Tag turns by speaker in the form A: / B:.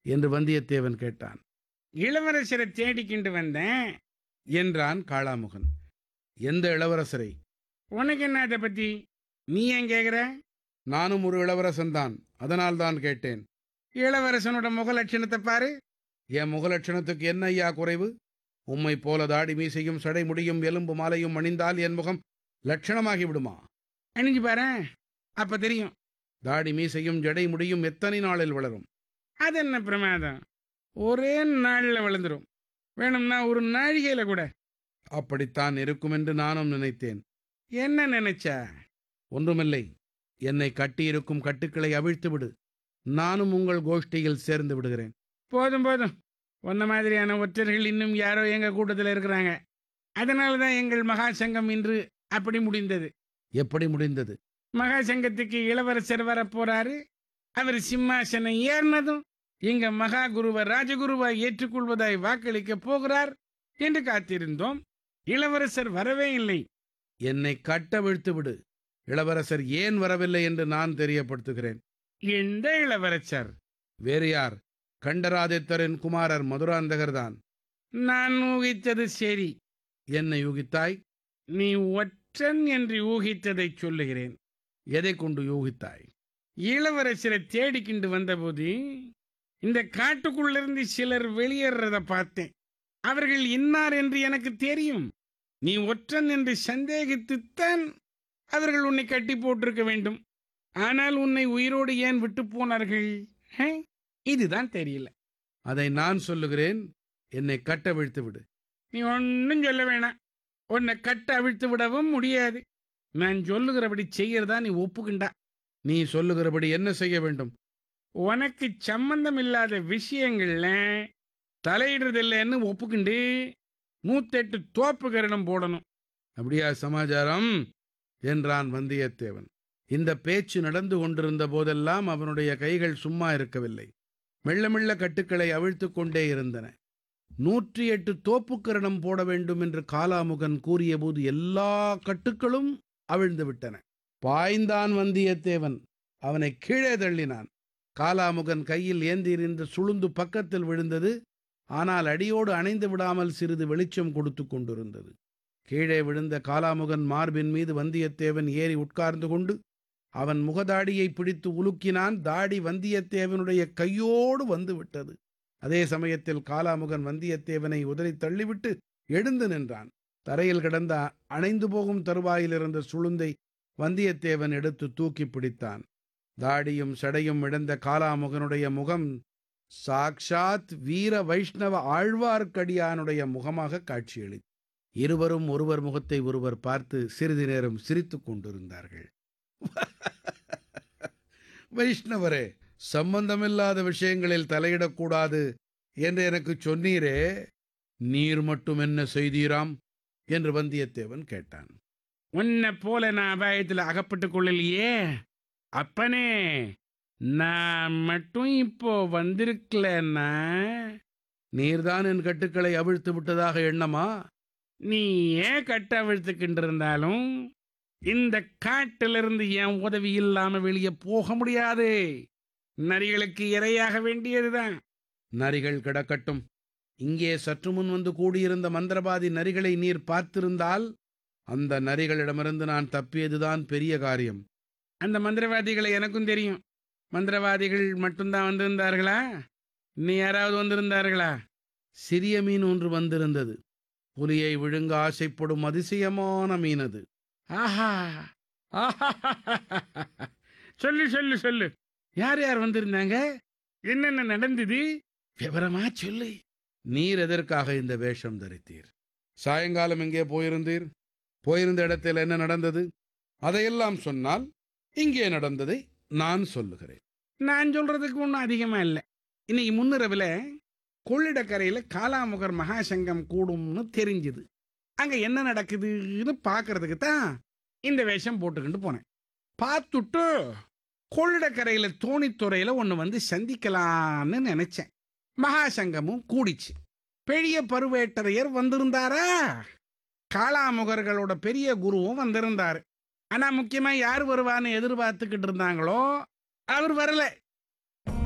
A: என்று வந்தியத்தேவன் கேட்டான்
B: இளவரசரை தேடிக்கிண்டு வந்தேன்
A: என்றான் காளாமுகன் எந்த இளவரசரை
B: உனக்கு என்ன அதை பத்தி நீ ஏன் கேக்குற
A: நானும் ஒரு இளவரசன்தான் அதனால் தான் கேட்டேன்
B: இளவரசனோட முக லட்சணத்தை பாரு
A: என் முகலட்சணத்துக்கு என்ன ஐயா குறைவு உம்மை போல தாடி மீசையும் சடை முடியும் எலும்பு மாலையும் அணிந்தால் என் முகம் லட்சணமாகி விடுமா
B: அணிஞ்சு பாரு அப்ப தெரியும்
A: தாடி மீசையும் ஜடை முடியும் எத்தனை நாளில் வளரும்
B: அது என்ன பிரமாதம் ஒரே நாள்ல வளர்ந்துரும் வேணும்னா ஒரு நாழிகையில கூட
A: அப்படித்தான் இருக்கும் என்று நானும் நினைத்தேன்
B: என்ன நினைச்ச
A: ஒன்றுமில்லை என்னை கட்டியிருக்கும் கட்டுக்களை அவிழ்த்து விடு நானும் உங்கள் கோஷ்டியில் சேர்ந்து விடுகிறேன்
B: போதும் போதும் உன்ன மாதிரியான ஒற்றர்கள் இன்னும் யாரோ எங்க கூட்டத்தில் இருக்கிறாங்க அதனால தான் எங்கள் மகா சங்கம் இன்று அப்படி முடிந்தது
A: எப்படி முடிந்தது
B: மகா சங்கத்துக்கு இளவரசர் வர போறாரு அவர் சிம்மாசனம் ஏறினதும் எங்க மகா குருவை ராஜகுருவாய் ஏற்றுக்கொள்வதாய் வாக்களிக்க போகிறார் என்று காத்திருந்தோம் இளவரசர் வரவே இல்லை
A: என்னை கட்டவிழ்த்து விடு இளவரசர் ஏன் வரவில்லை என்று நான் தெரியப்படுத்துகிறேன்
B: எந்த இளவரசர்
A: வேறு யார் கண்டராதித்தரின் குமாரர் மதுராந்தகர்தான்
B: நான் ஊகித்தது சரி
A: என்னை யூகித்தாய்
B: நீ ஒற்றன் என்று ஊகித்ததை சொல்லுகிறேன்
A: எதை கொண்டு யூகித்தாய்
B: இளவரசரை தேடிக்கிண்டு வந்தபோது இந்த காட்டுக்குள்ளிருந்து சிலர் வெளியேறத பார்த்தேன் அவர்கள் இன்னார் என்று எனக்கு தெரியும் நீ ஒற்றன் என்று சந்தேகித்துத்தான் அவர்கள் உன்னை கட்டி போட்டிருக்க வேண்டும் ஆனால் உன்னை உயிரோடு ஏன் விட்டு போனார்கள் ஹே? இதுதான் தெரியல
A: அதை நான் சொல்லுகிறேன் என்னை கட்டவிழ்த்து விடு
B: நீ ஒன்னும் சொல்ல வேணாம் உன்னை கட்ட அவிழ்த்து விடவும் முடியாது நான் சொல்லுகிறபடி செய்யறதா நீ ஒப்புக்கிண்டா
A: நீ சொல்லுகிறபடி என்ன செய்ய வேண்டும்
B: உனக்கு சம்பந்தம் இல்லாத விஷயங்கள்ல தலையிடுறதில்லைன்னு ஒப்புக்கிண்டு நூத்தெட்டு தோப்பு கரணம் போடணும்
A: அப்படியா சமாச்சாரம் என்றான் வந்தியத்தேவன் இந்த பேச்சு நடந்து கொண்டிருந்த போதெல்லாம் அவனுடைய கைகள் சும்மா இருக்கவில்லை மெல்ல மெல்ல கட்டுக்களை அவிழ்த்துக் கொண்டே இருந்தன நூற்றி எட்டு தோப்புக்கரணம் போட வேண்டும் என்று காலாமுகன் கூறியபோது எல்லா கட்டுக்களும் அவிழ்ந்து விட்டன பாய்ந்தான் வந்தியத்தேவன் அவனை கீழே தள்ளினான் காலாமுகன் கையில் ஏந்தியிருந்த சுளுந்து பக்கத்தில் விழுந்தது ஆனால் அடியோடு அணைந்து விடாமல் சிறிது வெளிச்சம் கொடுத்து கொண்டிருந்தது கீழே விழுந்த காலாமுகன் மார்பின் மீது வந்தியத்தேவன் ஏறி உட்கார்ந்து கொண்டு அவன் முகதாடியை பிடித்து உலுக்கினான் தாடி வந்தியத்தேவனுடைய கையோடு வந்து விட்டது அதே சமயத்தில் காலாமுகன் வந்தியத்தேவனை உதறி தள்ளிவிட்டு எழுந்து நின்றான் தரையில் கிடந்த அணைந்து போகும் தருவாயில் இருந்த சுளுந்தை வந்தியத்தேவன் எடுத்து தூக்கி பிடித்தான் தாடியும் சடையும் இழந்த காலாமுகனுடைய முகம் சாக்ஷாத் வீர வைஷ்ணவ ஆழ்வார்க்கடியானுடைய முகமாக காட்சியளித்தது இருவரும் ஒருவர் முகத்தை ஒருவர் பார்த்து சிறிது நேரம் சிரித்துக் கொண்டிருந்தார்கள் வைஷ்ணவரே சம்பந்தமில்லாத விஷயங்களில் தலையிடக்கூடாது என்று எனக்கு சொன்னீரே நீர் மட்டும் என்ன செய்தீராம் என்று வந்தியத்தேவன் கேட்டான்
B: உன்னை போல நான் அபாயத்தில் அகப்பட்டுக் கொள்ளலையே அப்பனே நான் மட்டும் இப்போ வந்திருக்கலன்னா
A: நீர்தான் என் கட்டுக்களை அவிழ்த்து விட்டதாக எண்ணமா
B: நீ ஏன் கட்ட அவிழ்த்துக்கிட்டு இருந்தாலும் இந்த காட்டிலிருந்து என் உதவி இல்லாம வெளியே போக முடியாது நரிகளுக்கு இரையாக வேண்டியதுதான்
A: நரிகள் கிடக்கட்டும் இங்கே சற்று முன் வந்து கூடியிருந்த மந்திரவாதி நரிகளை நீர் பார்த்திருந்தால் அந்த நரிகளிடமிருந்து நான் தப்பியதுதான் பெரிய காரியம்
B: அந்த மந்திரவாதிகளை எனக்கும் தெரியும் மந்திரவாதிகள் மட்டும்தான் வந்திருந்தார்களா இன்னும் யாராவது வந்திருந்தார்களா
A: சிறிய மீன் ஒன்று வந்திருந்தது புலியை விழுங்க ஆசைப்படும் அதிசயமான மீன் அது
B: ஆஹா ஆஹா சொல்லு சொல்லு சொல்லு யார் யார் வந்திருந்தாங்க என்னென்ன நடந்தது விவரமா சொல்லு
A: நீர் எதற்காக இந்த வேஷம் தரித்தீர் சாயங்காலம் எங்கே போயிருந்தீர் போயிருந்த இடத்தில் என்ன நடந்தது அதையெல்லாம் சொன்னால் இங்கே நடந்ததை நான் சொல்லுகிறேன்
B: நான் சொல்றதுக்கு ஒன்றும் அதிகமா இல்லை இன்னைக்கு முன்னிரவில் கொள்ளிடக்கரையில் காலாமுகர் மகாசங்கம் கூடும்னு தெரிஞ்சுது அங்க என்ன நடக்குதுன்னு பார்க்கறதுக்கு தான் இந்த வேஷம் போட்டுக்கிட்டு போனேன் பார்த்துட்டு கொள்ளிடக்கரையில் தோணித்துறையில் ஒன்று வந்து சந்திக்கலான்னு நினைச்சேன் மகாசங்கமும் கூடிச்சு பெரிய பருவேட்டரையர் வந்திருந்தாரா காளாமுகர்களோட பெரிய குருவும் வந்திருந்தாரு ஆனா முக்கியமா யார் வருவான்னு எதிர்பார்த்துக்கிட்டு இருந்தாங்களோ அவர் வரல